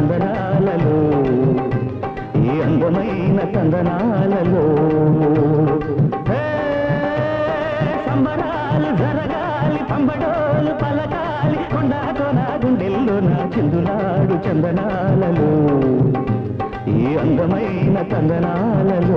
చందనాలలో ఈ అందమైన చందనాలలో హే, సంబరాలు జరగాలి పంబడోలు పలకాలి కొండాతో నా గుండెల్లో నా చిందులాడు చందనాలలో ఈ అందమైన చందనాలలో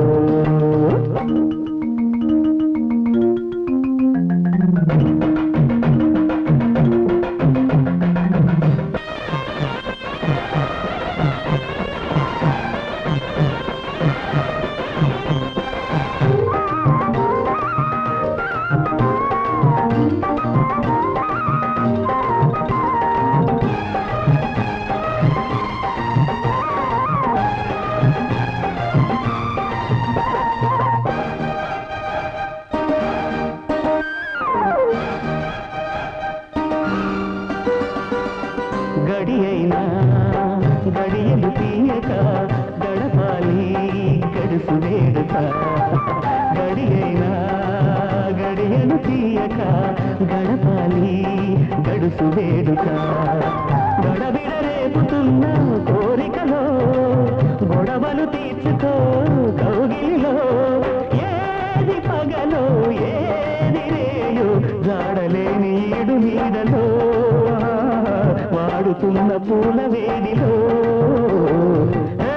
గడి అయినా గడియలు తీయక గడపాలి గడుసు వేడుక గడి అయినా గడియలు తీయక గడపాలి గడుసు వేడుక గడబిడ రేపుతున్న కోరికలో గొడవలు తీర్చుకో కౌగిలిలో ఏది పగలో ఏది రేయో జాడలేని ఈడు నీడలో వాడుతున్న పూల వేడిలో ఏ,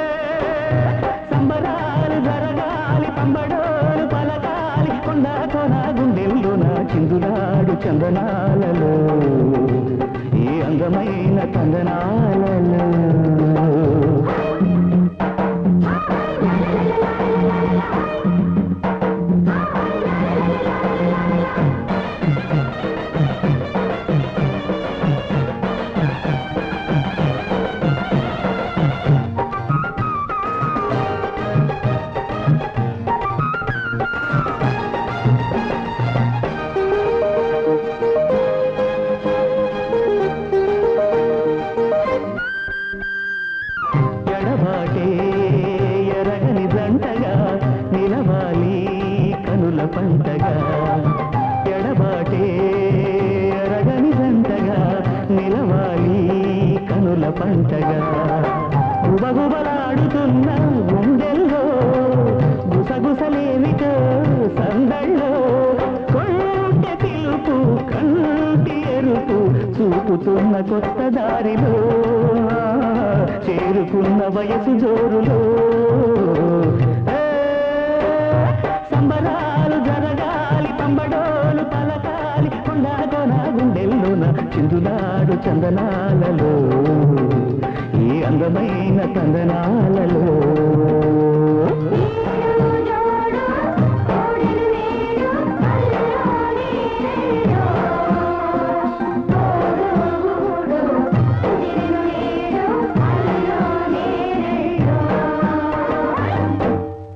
సంబరాలు జరగాలి పంబడోలు పలకాలి కొండ కొన గుండెల్లో నా చిందులాడు చందనాలలో ఈ అందమైన చందనాలలో ఎడబాటే ఎరగని జంటగా నిలవాలి కనుల పంటగా ఎడబాటే ఎరగని జంటగా నిలవాలి కనుల పంటగా గుబగుబలాడుతున్న గుండెల్లో గుసగుసలేమిటో సందళ్ళో కొంటె పిలుపు కంటి ఎరుపు చూపుతున్న కొత్త దారిలో చేరుకున్న వయసు జోరులో ఏ, సంబరాలు జరగాలి పంబడోలు పలకాలి కొండాకొన గుండెల్లోన చిందులాడు చందనాలలో ఈ అందమైన చందనాలలో